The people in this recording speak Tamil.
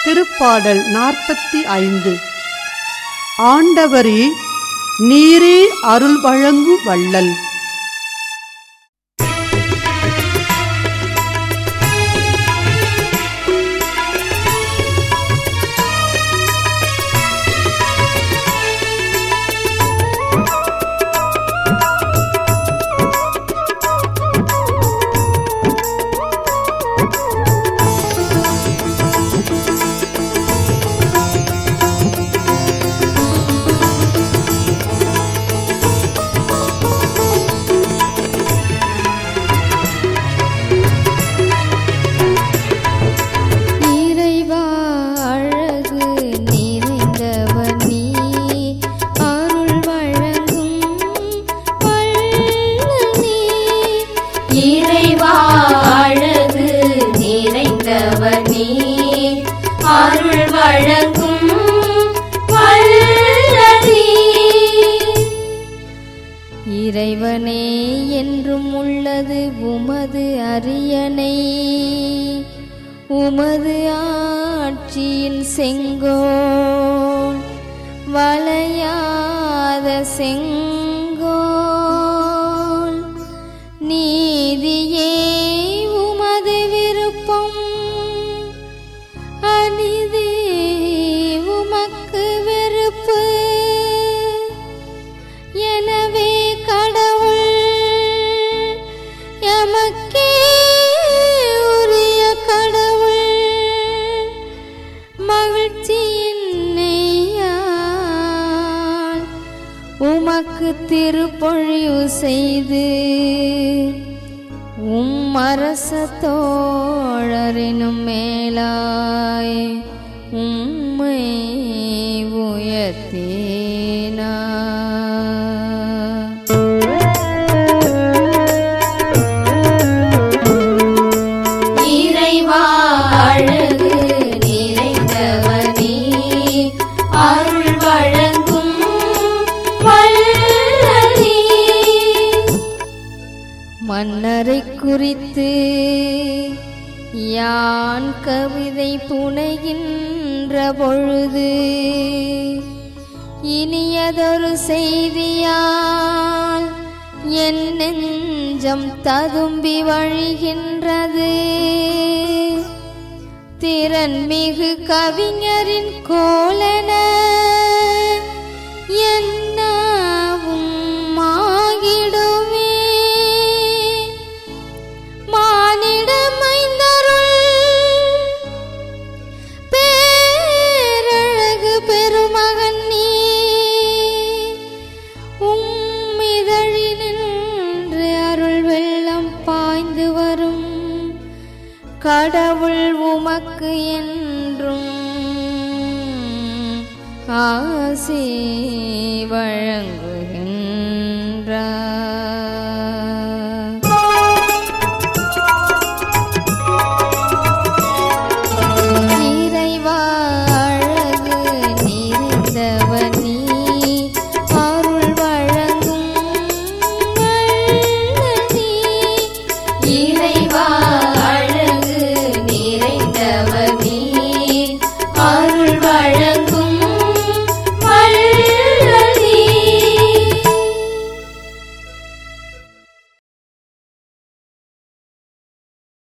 திருப்பாடல் நாற்பத்தி ஐந்து ஆண்டவரே நீரே அருள் வழங்கு வள்ளல் இறைவா அழகு நிறைந்தவர் நீ அருள் வழங்கும் வள்ளல் நீ இறைவா அழகு நிறைந்தவர் நீ அருள் வழங்கும் வல்லதி இறைவனே என்றும் உள்ளது உமது அரியணை உமது ஆட்சியில் செங்கோல் வளையாத செங்கோல் நீதியே உமது விருப்பம் அநீதி உமக்கு வெறுப்பு எனவே கடவுள் எமக்கே உரிய கடவுள் மகிழ்ச்சியின் நெய்யால் உமக்கு திருப்பொழிவு செய்து உம் அரச தோழரினும் மேலாய் உம்மை உயர்த்தேனா இறைவா அழகு நிறைந்தவர் நீ அருள் வழங்கும் வல்லதி மன்னரை குறித்து யான் கவிதை புனைகின்ற பொழுது இனியதொரு செய்தியால் என் நெஞ்சம் ததும்பி வழிகின்றது திறன்மிகு கவிஞரின் கோலன என்னாவும் ஆகிடுமே மானிட மைந்தருள் பேரழகு பெருமகன் நீ உம்மிதழினின்று அருள் வெள்ளம் பாய்ந்து வரும் கடவுள் உமக்கு என்றும் ஆசி வழங்கு